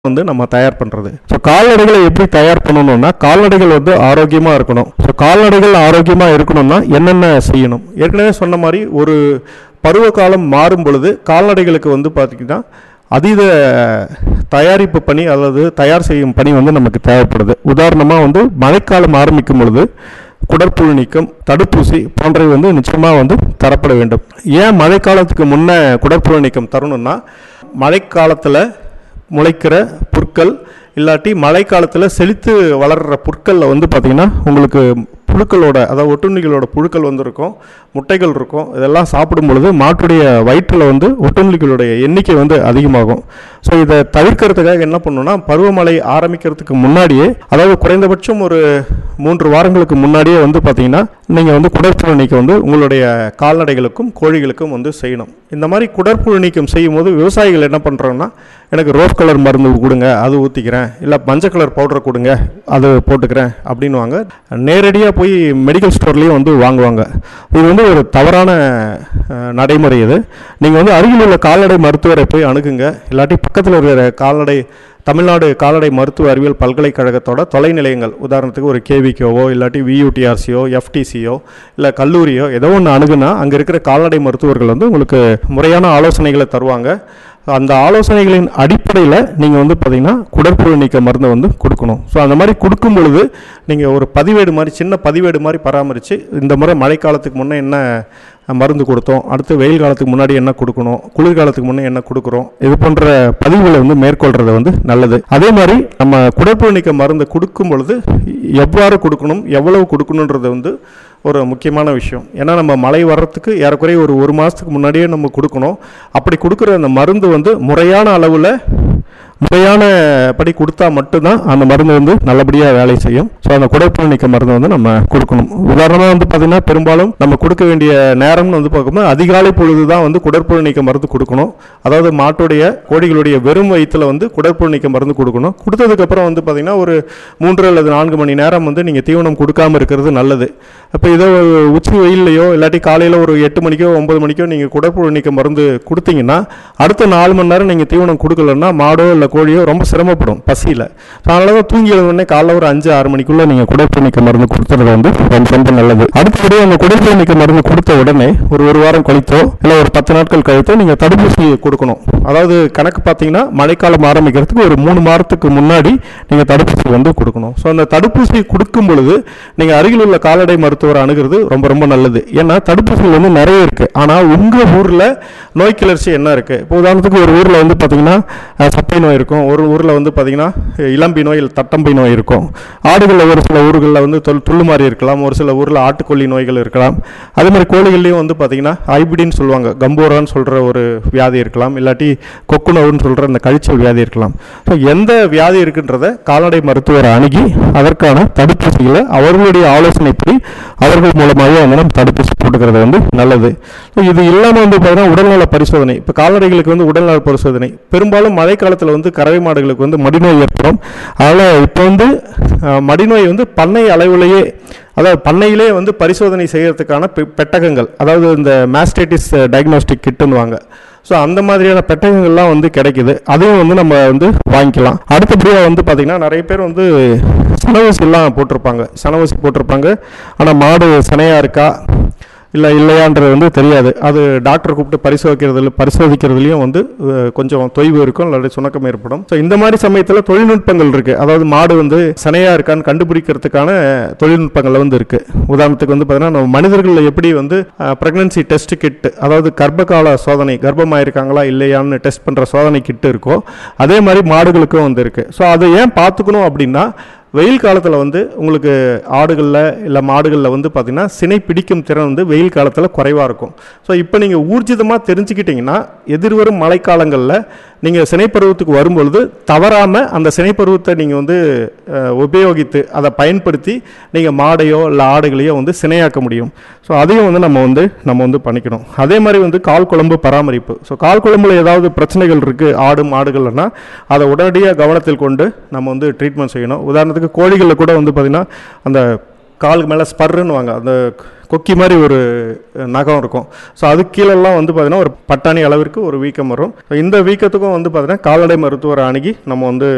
வந்து நம்ம தயார் பண்ணுறது ஸோ கால்நடைகளை எப்படி தயார் பண்ணணும்னா கால்நடைகள் வந்து ஆரோக்கியமாக இருக்கணும் ஸோ கால்நடைகள் ஆரோக்கியமாக இருக்கணும்னா என்னென்ன செய்யணும் ஏற்கனவே சொன்ன மாதிரி ஒரு பருவ காலம் மாறும் பொழுது கால்நடைகளுக்கு வந்து பார்த்திங்கன்னா அதீத தயாரிப்பு பணி அல்லது தயார் செய்யும் பணி வந்து நமக்கு தேவைப்படுது உதாரணமாக வந்து மழைக்காலம் ஆரம்பிக்கும் பொழுது குடற்புழு நீக்கம் தடுப்பூசி போன்றவை வந்து நிச்சயமாக வந்து தரப்பட வேண்டும் ஏன் மழைக்காலத்துக்கு முன்ன குடற்புழு நீக்கம் தரணும்னா மழைக்காலத்தில் முளைக்கிற புற்கள் இல்லாட்டி மழைக்காலத்தில் செழித்து வளர்கிற புற்களில் வந்து பார்த்திங்கன்னா உங்களுக்கு புழுக்களோட அதாவது ஒட்டுண்ணிகளோட புழுக்கள் வந்து இருக்கும் முட்டைகள் இருக்கும் இதெல்லாம் சாப்பிடும் பொழுது மாட்டுடைய வயிற்றில் வந்து ஒட்டுண்ணிகளுடைய எண்ணிக்கை வந்து அதிகமாகும் ஸோ இதை தவிர்க்கிறதுக்காக என்ன பண்ணணும்னா பருவமழை ஆரம்பிக்கிறதுக்கு முன்னாடியே அதாவது குறைந்தபட்சம் ஒரு மூன்று வாரங்களுக்கு முன்னாடியே வந்து பார்த்தீங்கன்னா நீங்கள் வந்து குடற்புழு நீக்கம் வந்து உங்களுடைய கால்நடைகளுக்கும் கோழிகளுக்கும் வந்து செய்யணும் இந்த மாதிரி குடற்புழு நீக்கம் செய்யும் போது விவசாயிகள் என்ன பண்ணுறாங்கன்னா எனக்கு ரோஸ் கலர் மருந்து கொடுங்க அது ஊற்றிக்கிறேன் இல்லை மஞ்சள் கலர் பவுடர் கொடுங்க அது போட்டுக்கிறேன் அப்படின்வாங்க நேரடியாக போய் மெடிக்கல் ஸ்டோர்லேயும் வந்து வாங்குவாங்க இது வந்து ஒரு தவறான அஹ், நடைமுறை இது நீங்கள் வந்து அருகில் உள்ள கால்நடை மருத்துவரை போய் அணுகுங்க இல்லாட்டி பக்கத்தில் இருக்கிற கால்நடை தமிழ்நாடு கால்நடை மருத்துவ அறிவியல் பல்கலைக்கழகத்தோட தொலைநிலையங்கள் உதாரணத்துக்கு ஒரு கேவிகேவோ இல்லாட்டி வியூடிஆர்சியோ எஃப்டிசியோ இல்லை கல்லூரியோ ஏதோ ஒன்று அணுகுனா அங்கே இருக்கிற கால்நடை மருத்துவர்கள் வந்து உங்களுக்கு முறையான ஆலோசனைகளை தருவாங்க அந்த ஆலோசனைகளின் அடிப்படையில் நீங்கள் வந்து பார்த்தீங்கன்னா குடற்புழு நீக்க மருந்தை வந்து கொடுக்கணும் ஸோ அந்த மாதிரி கொடுக்கும் பொழுது நீங்கள் ஒரு பதிவேடு மாதிரி சின்ன பதிவேடு மாதிரி பராமரித்து இந்த முறை மழைக்காலத்துக்கு முன்னே என்ன மருந்து கொடுத்தோம் அடுத்து வெயில் காலத்துக்கு முன்னாடி என்ன கொடுக்கணும் குளிர்காலத்துக்கு முன்னே என்ன கொடுக்குறோம் இது போன்ற பதிவுகளை வந்து மேற்கொள்றது வந்து நல்லது அதே மாதிரி நம்ம குடற்புழு நீக்க மருந்தை கொடுக்கும் பொழுது எவ்வாறு கொடுக்கணும் எவ்வளவு கொடுக்கணுன்றது வந்து ஒரு முக்கியமான விஷயம் ஏன்னா நம்ம மழை வர்றதுக்கு ஏறக்குறைய ஒரு ஒரு மாதத்துக்கு முன்னாடியே நம்ம கொடுக்கணும் அப்படி கொடுக்குற அந்த மருந்து வந்து முறையான அளவில் முறையான படி கொடுத்தா மட்டும்தான் அந்த மருந்து வந்து நல்லபடியாக வேலை செய்யும் ஸோ அந்த குடைப்புழு நீக்க மருந்து வந்து நம்ம கொடுக்கணும் உதாரணமாக வந்து பார்த்திங்கன்னா பெரும்பாலும் நம்ம கொடுக்க வேண்டிய நேரம்னு வந்து பார்க்கும்போது அதிகாலை பொழுது தான் வந்து குடற்புழு நீக்க மருந்து கொடுக்கணும் அதாவது மாட்டுடைய கோழிகளுடைய வெறும் வயிற்றில் வந்து குடற்புழு நீக்க மருந்து கொடுக்கணும் கொடுத்ததுக்கப்புறம் வந்து பார்த்திங்கன்னா ஒரு மூன்று அல்லது நான்கு மணி நேரம் வந்து நீங்கள் தீவனம் கொடுக்காம இருக்கிறது நல்லது அப்போ இதோ உச்சி வெயில்லையோ இல்லாட்டி காலையில் ஒரு எட்டு மணிக்கோ ஒன்பது மணிக்கோ நீங்கள் குடற்புழு நீக்க மருந்து கொடுத்தீங்கன்னா அடுத்த நாலு மணி நேரம் நீங்கள் தீவனம் கொடுக்கலன்னா மாடோ இல்லை கோழியோ ரொம்ப சிரமப்படும் பசியில் அதனால தான் தூங்கி எழுந்தோடனே காலைல ஒரு அஞ்சு ஆறு மணிக்குள்ளே நீங்கள் குடற்புழு நீக்க மருந்து கொடுத்துறது வந்து ரொம்ப ரொம்ப நல்லது அடுத்தபடியாக அந்த குடற்புழு நீக்க மருந்து கொடுத்த உடனே ஒரு ஒரு வாரம் கழித்தோ இல்லை ஒரு பத்து நாட்கள் கழித்தோ நீங்கள் தடுப்பூசி கொடுக்கணும் அதாவது கணக்கு பார்த்தீங்கன்னா மழைக்காலம் ஆரம்பிக்கிறதுக்கு ஒரு மூணு மாதத்துக்கு முன்னாடி நீங்கள் தடுப்பூசி வந்து கொடுக்கணும் ஸோ அந்த தடுப்பூசி கொடுக்கும் பொழுது நீங்கள் அருகில் உள்ள கால்நடை மருத்துவரை அணுகிறது ரொம்ப ரொம்ப நல்லது ஏன்னா தடுப்பூசிகள் வந்து நிறைய இருக்குது ஆனால் உங்கள் ஊரில் நோய் கிளர்ச்சி என்ன இருக்குது இப்போ உதாரணத்துக்கு ஒரு ஊரில் வந்து பார்த்தீங்கன்னா அஹ், சப்பை நோய் இருக்கும் ஒரு ஊரில் வந்து பார்த்தீங்கன்னா இளம்பி நோய் இல்லை தட்டம்பை நோய் இருக்கும் ஆடுகளில் ஒரு சில ஊர்களில் வந்து தொல் துள்ளு மாதிரி இருக்கலாம் ஒரு சில ஊரில் ஆட்டுக்கொல்லி நோய்கள் இருக்கலாம் அதே மாதிரி கோழிகள்லையும் வந்து பார்த்தீங்கன்னா ஐபிடின்னு சொல்லுவாங்க கம்போரான்னு சொல்கிற ஒரு வியாதி இருக்கலாம் இல்லாட்டி கொக்குனவுன்னு சொல்கிற அந்த கழிச்சல் வியாதி இருக்கலாம் ஸோ எந்த வியாதி இருக்குன்றத கால்நடை மருத்துவரை அணுகி அதற்கான தடுப்பூசிகளை அவர்களுடைய ஆலோசனைப்படி அவர்கள் மூலமாகவே வந்து நம்ம தடுப்பூசி போட்டுக்கிறது வந்து நல்லது ஸோ இது இல்லாமல் வந்து பார்த்தீங்கன்னா உடல்நல பரிசோதனை இப்போ கால்நடைகளுக்கு வந்து உடல்நல பரிசோதனை பெரும்பாலும் மழைக்காலத்தில் வந்து கறவை மாடுகளுக்கு வந்து மடிநோய் ஏற்படும் அதனால் இப்போ வந்து அஹ், மடிநோய் வந்து பண்ணை அளவிலேயே அதாவது பண்ணையிலே வந்து பரிசோதனை செய்யறதுக்கான பெ- பெட்டகங்கள் அதாவது இந்த மாஸ்டேட்டிஸ் டயக்னோஸ்டிக் கிட்டுன்னுவாங்க ஸோ அந்த மாதிரியான பெட்டகங்கள்லாம் வந்து கிடைக்குது அதையும் வந்து நம்ம வந்து வாங்கிக்கலாம் அடுத்தபடியாக வந்து பார்த்திங்கன்னா நிறைய பேர் வந்து சனவூசிலாம் போட்டிருப்பாங்க சனவூசி போட்டிருப்பாங்க ஆனால் மாடு சனையாக இருக்கா இல்லை இல்லையான்றது வந்து தெரியாது அது டாக்டர் கூப்பிட்டு பரிசோதிக்கிறதுல பரிசோதிக்கிறதுலையும் வந்து அஹ், கொஞ்சம் தொய்வு இருக்கும் இல்லாட்டி சுணக்கம் ஏற்படும் ஸோ இந்த மாதிரி சமயத்தில் தொழில்நுட்பங்கள் இருக்குது அதாவது மாடு வந்து சனையாக இருக்கான்னு கண்டுபிடிக்கிறதுக்கான தொழில்நுட்பங்கள் வந்து இருக்குது உதாரணத்துக்கு வந்து பார்த்தீங்கன்னா நம்ம மனிதர்களில் எப்படி வந்து ப்ரெக்னன்சி டெஸ்ட் கிட் அதாவது கர்ப்பகால சோதனை கர்ப்பமாக இருக்காங்களா இல்லையான்னு டெஸ்ட் பண்ணுற சோதனை கிட்டு இருக்கோ அதே மாதிரி மாடுகளுக்கும் வந்து இருக்குது ஸோ அதை ஏன் பார்த்துக்கணும் அப்படின்னா வெயில் காலத்தில் வந்து உங்களுக்கு ஆடுகளில் இல்லை மாடுகளில் வந்து பார்த்திங்கன்னா சினை பிடிக்கும் திறன் வந்து வெயில் காலத்தில் குறைவாக இருக்கும் ஸோ இப்போ நீங்கள் ஊர்ஜிதமாக தெரிஞ்சுக்கிட்டிங்கன்னா எதிர்வரும் மழைக்காலங்களில் நீங்கள் சினைப்பருவத்துக்கு வரும்பொழுது தவறாமல் அந்த சினைப்பருவத்தை நீங்கள் வந்து அஹ், உபயோகித்து அதை பயன்படுத்தி நீங்கள் மாடையோ இல்லை ஆடுகளையோ வந்து சினையாக்க முடியும் ஸோ அதையும் வந்து நம்ம வந்து நம்ம வந்து பண்ணிக்கணும் அதே மாதிரி வந்து கால் குழம்பு பராமரிப்பு ஸோ கால் குழம்புல ஏதாவது பிரச்சனைகள் இருக்குது ஆடு மாடுகள்னா அதை உடனடியாக கவனத்தில் கொண்டு நம்ம வந்து ட்ரீட்மெண்ட் செய்யணும் உதாரணத்துக்கு கோழிகளில் கூட வந்து பார்த்திங்கன்னா அந்த காலுக்கு மேலே ஸ்பர்ருன்னுவாங்க அந்த கொக்கி மாதிரி ஒரு நகம் இருக்கும் ஸோ அது கீழெல்லாம் வந்து பார்த்திங்கன்னா ஒரு பட்டாணி அளவிற்கு ஒரு வீக்கம் வரும் ஸோ இந்த வீக்கத்துக்கும் வந்து பார்த்திங்கன்னா கால்நடை மருத்துவரை அணுகி நம்ம வந்து